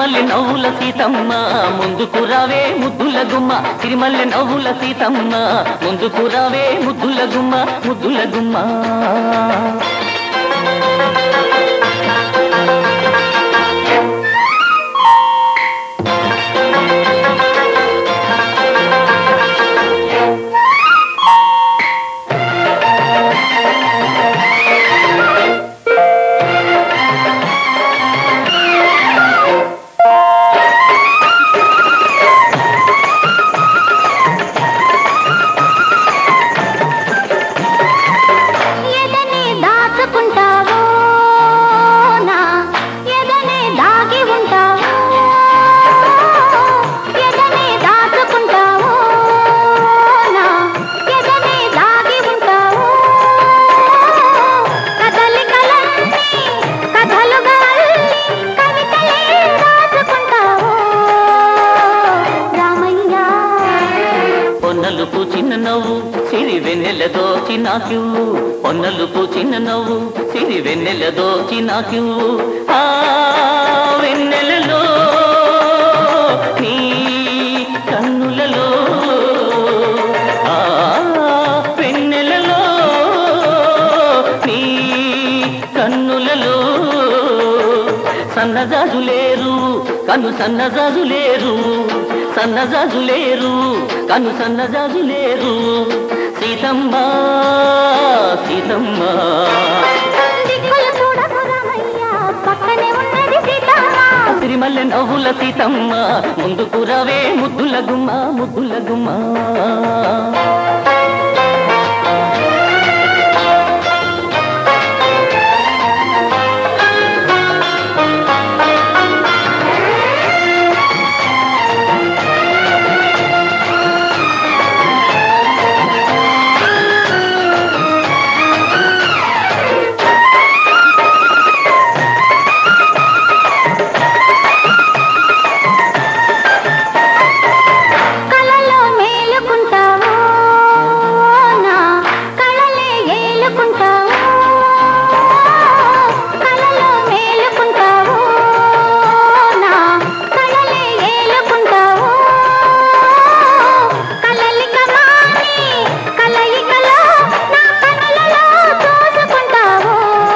సిరిమల్లి నవ్వుల సీతమ్మ ముందుకు రావే ముద్దుల గుమ్మ సిరిమల్లి నవ్వుల సీతమ్మ ముందుకు రావే ముద్దుల గుమ్మ ముద్దుల గుమ్మ ఎదనే దాచుకుంటావో నా ఎదనే దాగి ఉంటావో ఎదనే దాచుకుంటావో నా ఎదనే దాగి ఉంటావో కదలికలన్నీ కథలుగా అల్లి కవితలే రాసుకుంటావో రామయ్య పొన్నలు పూచిన నవ్వు సిరి వెన్నెల దోచి నాకు పొన్నలు పూచిన నవ్వు సిరి వెన్నెల దోచి నాకు ఆ వెన్నెలలో నీ కన్నులలో ఆ వెన్నెలలో నీ కన్నులలో సన్నజాజులేరు కను సన్నజాజులేరు సన్నజాజులేరు కను సన్నజాజులేరు సీతమ్మ సీతమ్మ దిక్కులు చూడకు రామయ్య పక్కనే ఉన్నది సీతమ్మ సిరిమల్లె నవ్వుల సీతమ్మ ముందుకు రవే ముద్దుల గుమ్మ ముద్దుల గుమ్మ కలలో మేలుకుంటావో నా కలలే ఏలుకుంటావో కలలో మేలుకుంటావో నా కలలే ఏలుకుంటావో కలలిక మాని కలయికలో నా కనులలో చూసుకుంటావో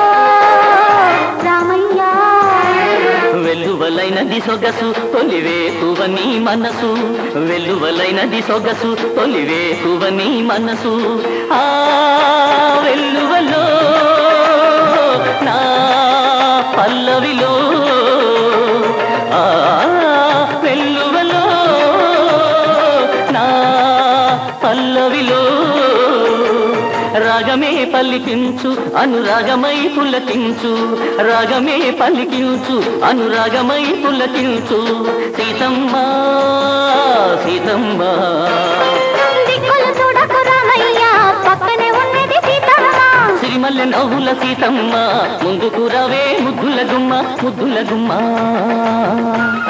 రామయ్య వెల్లువలైనది సొగసు తొలివేకువని మనసు వెల్లువలైనది సొగసు తొలివేకువని మనసు ఆ వెల్లువలో నా పల్లవిలో ఆ వెల్లువలో నా పల్లవిలో రాగమే పలికించు అనురాగమై పులకించు రాగమే పలికించు అనురాగమై పులకించు సీతమ్మ సీతమ్మ దిక్కులు చూడకు రామయ్య పక్కనే ఉన్నది సీతమ్మ సిరిమల్లె నవ్వుల సీతమ్మ ముందుకు రవే ముద్దుల గుమ్మ ముద్దుల గుమ్మ